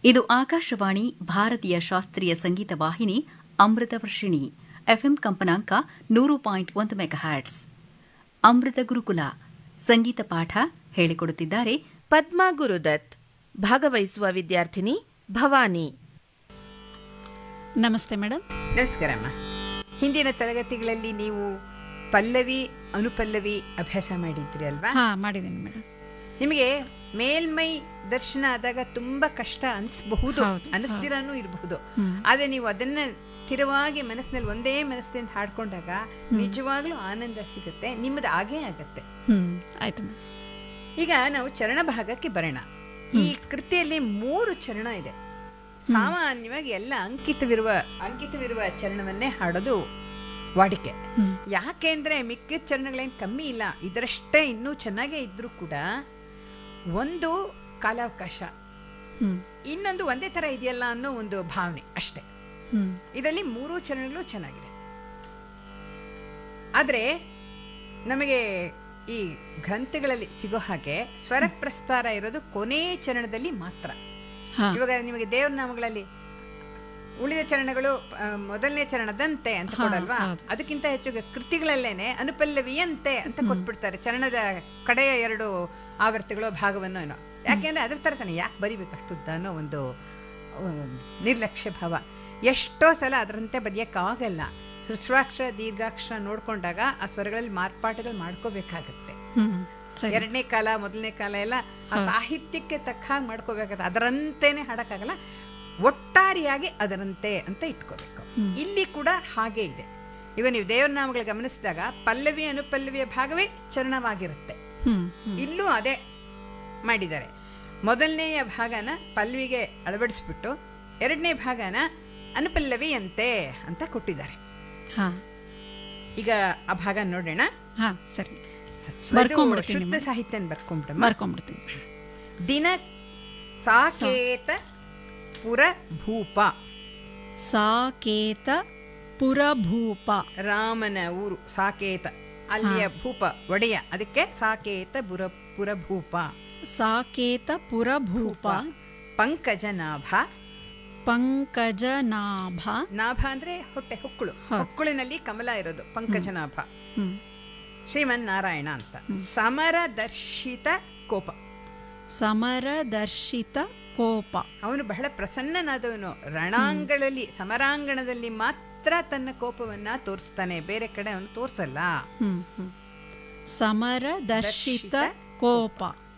ಇದು ಆಕಾಶವಾಣಿ ಭಾರತೀಯ ಶಾಸ್ತ್ರೀಯ ಸಂಗೀತ ವಾಹಿನಿ ಅಮೃತ ವರ್ಷಿಣಿ ಎಫ್ಎಂ ಕಂಪನಾಂಕ ನೂರು ಪಾಯಿಂಟ್ ಒಂದು ಮೆಗಾಹ್ಯಾಟ್ಸ್ ಅಮೃತ ಗುರುಕುಲ ಸಂಗೀತ ಪಾಠ ಹೇಳಿಕೊಡುತ್ತಿದ್ದಾರೆ ಪದ್ಮಾ ಗುರುದತ್ ಭಾಗವಹಿಸುವ ವಿದ್ಯಾರ್ಥಿನಿ ಭವಾನಿ ನಮಸ್ತೆ ಮೇಡಮ್ ನಮಸ್ಕಾರಮ್ಮ ಹಿಂದಿನ ತರಗತಿಗಳಲ್ಲಿ ನೀವು ಪಲ್ಲವಿ ಅನುಪಲ್ಲವಿ ಅಭ್ಯಾಸ ಮಾಡಿದ್ರಿ ಅಲ್ವಾ ಹಾ ಮಾಡಿದ್ದೀನಿ ಮೇಡಮ್ ನಿಮಗೆ ಮೇಲ್ಮೈ ದರ್ಶನ ಆದಾಗ ತುಂಬಾ ಕಷ್ಟ ಅನಿಸಬಹುದು ಹೌದು, ಅನಿಸ್ದಿರಾನು ಇರಬಹುದು ಹ್ಮ್. ಆದ್ರೆ ನೀವು ಅದನ್ನ ಸ್ಥಿರವಾಗಿ ಮನಸ್ಸಿನಲ್ಲಿ ಒಂದೇ ಮನಸ್ಸಿನಿಂದ ಹಾಡ್ಕೊಂಡಾಗ ನಿಜವಾಗ್ಲೂ ಆನಂದ ಸಿಗುತ್ತೆ ನಿಮ್ಮದು ಆಗೇ ಆಗತ್ತೆ ಹ್ಮ್ ಆಯ್ತು ಮೇಡಮ್ ಈಗ ನಾವು ಚರಣ ಭಾಗಕ್ಕೆ ಬರೋಣ ಈ ಕೃತಿಯಲ್ಲಿ ಮೂರು ಚರಣ ಇದೆ ಸಾಮಾನ್ಯವಾಗಿ ಎಲ್ಲ ಅಂಕಿತವಿರುವ ಅಂಕಿತವಿರುವ ಚರಣವನ್ನೇ ಹಾಡೋದು ವಾಡಿಕೆ ಹ್ಮ್. ಯಾಕೆಂದ್ರೆ ಮಿಕ್ಕಿದ ಚರಣಗಳೇನು ಕಮ್ಮಿ ಇಲ್ಲ ಇದರಷ್ಟೇ ಇನ್ನೂ ಚೆನ್ನಾಗೇ ಇದ್ರೂ ಕೂಡ ಒಂದು ಕಾಲಾವಕಾಶ ಹ್ಮ್ ಇನ್ನೊಂದು ಒಂದೇ ತರ ಇದೆಯಲ್ಲ ಅನ್ನೋ ಒಂದು ಭಾವನೆ ಅಷ್ಟೇ ಹ್ಮ್ ಇದರಲ್ಲಿ ಮೂರು ಚರಣಗಳು ಚೆನ್ನಾಗಿದೆ ಆದ್ರೆ ನಮಗೆ ಈ ಗ್ರಂಥಗಳಲ್ಲಿ ಸಿಗೋ ಹಾಗೆ ಸ್ವರ ಪ್ರಸ್ತಾರ ಇರೋದು ಕೊನೆ ಚರಣದಲ್ಲಿ ಮಾತ್ರ ಹಾ ಇವಾಗ ನಿಮಗೆ ದೇವ್ರ ನಾಮಗಳಲ್ಲಿ ಉಳಿದ ಚರಣಗಳು ಆ, ಮೊದಲನೇ ಚರಣದಂತೆ ಅಂತ ಹಾ, ಕೊಡಲ್ವಾ ಹೌದು. ಅದಕ್ಕಿಂತ ಹೆಚ್ಚು ಕೃತಿಗಳಲ್ಲೇನೆ ಅನುಪಲ್ಲವಿಯಂತೆ ಅಂತ ಕೊಟ್ಬಿಡ್ತಾರೆ ಚರಣದ ಕಡೆಯ ಎರಡು ಆವರ್ತಿಗಳು ಭಾಗವನ್ನು ಏನೋ ಯಾಕೆಂದ್ರೆ ಅದ್ರ ತರ ತಾನೆ ಯಾಕೆ ಬರಿಬೇಕು ಅಷ್ಟುದ್ದ ಅನ್ನೋ ಒಂದು ಆ, ನಿರ್ಲಕ್ಷ್ಯ ಭಾವ ಎಷ್ಟೋ ಸಲ ಅದರಂತೆ ಬರೆಯಕ್ಕಾಗಲ್ಲ ಸೃಶ್ವಾಕ್ಷರ ದೀರ್ಘಾಕ್ಷರ ನೋಡ್ಕೊಂಡಾಗ ಆ ಸ್ವರಗಳಲ್ಲಿ ಮಾರ್ಪಾಟುಗಳು ಮಾಡ್ಕೋಬೇಕಾಗತ್ತೆ ಹ್ಮ್ ಸರಿ ಎರಡನೇ ಕಾಲ ಮೊದಲನೇ ಕಾಲ ಎಲ್ಲ ಆ ಸಾಹಿತ್ಯಕ್ಕೆ ತಕ್ಕ ಹಾಗೆ ಮಾಡ್ಕೋಬೇಕಾಗತ್ತೆ ಅದರಂತೆನೆ ಹಾಡಕ್ಕಾಗಲ್ಲ ಒಟ್ಟಾರೆಯಾಗಿ ಅದರಂತೆ ಅಂತ ಇಟ್ಕೋಬೇಕು ಇಲ್ಲಿ ಕೂಡ ಹಾಗೆ ಇದೆ ಈಗ ನೀವು ದೇವರ ನಾಮಗಳು ಗಮನಿಸಿದಾಗ ಪಲ್ಲವಿ ಅನುಪಲ್ಲವಿಯ ಭಾಗವೇ ಚರಣವಾಗಿರುತ್ತೆ ಹ್ಮ್ ಹ್ಮ್ ಇಲ್ಲೂ ಅದೇ ಮಾಡಿದ್ದಾರೆ ಮೊದಲನೆಯ ಭಾಗನ ಪಲ್ವಿಗೆ ಅಳವಡಿಸ್ಬಿಟ್ಟು ಎರಡನೇ ಭಾಗನ ಅನುಪಲ್ಲವಿಯಂತೆ ಅಂತ ಕೊಟ್ಟಿದ್ದಾರೆ ಹಾ ಈಗ ಆ ಭಾಗ ನೋಡೋಣ ಹಾ ಸರಿ ಇದು ಬರ್ಕೊಂಡ್ಬಿಡ್ತೀನಿ ಶುದ್ಧ ಮೇಡಮ್. ಸಾಹಿತ್ಯನ ಬರ್ಕೊಂಡ್ಬಿಡಮ್ಮ ಬರ್ಕೊಂಡ್ಬಿಡ್ತೀನಿ ದಿನ ಸಾಕೇತ ಪುರ ಭೂಪ ಸಾಕೇತ ಪುರಭೂಪ ರಾಮನ ಊರು ಸಾಕೇತ ಅಲ್ಲಿಯ ಭೂಪ ಒಡೆಯ ಅದಕ್ಕೆ ಸಾಕೇತ ಬುರ ಪುರಭೂಪ ಸಾಕೇತ ಪುರಭೂಪ ಪಂಕಜನಾಭ ಪಂಕಜನಾಭ ನಾಭ ಅಂದ್ರೆ ಹೊಟ್ಟೆ ಹೊಕ್ಕಳು ಹೌದು. ಹೊಕ್ಕಳಿನಲ್ಲಿ ಕಮಲ ಇರೋದು ಪಂಕಜನಾಭ ಹ್ಮ್ ಶ್ರೀಮನ್ ನಾರಾಯಣ ಅಂತ ಸಮರದರ್ಶಿತ ಕೋಪ ಸಮರದರ್ಶಿತ ಕೋಪ ಅವನು ಬಹಳ ಪ್ರಸನ್ನನಾದವನು ರಣಾಂಗಣದಲ್ಲಿ ಸಮರಾಂಗಣದಲ್ಲಿ ಮಾತ್ರ ತನ್ನ ಕೋಪವನ್ನ ತೋರಿಸ್ತಾನೆ ಬೇರೆ ಕಡೆ ಅವನು ತೋರ್ಸಲ್ಲ ಹ್ಮ್ ಹ್ಮ್ ಸಮರದರ್ಶಿತ ಕೋಪ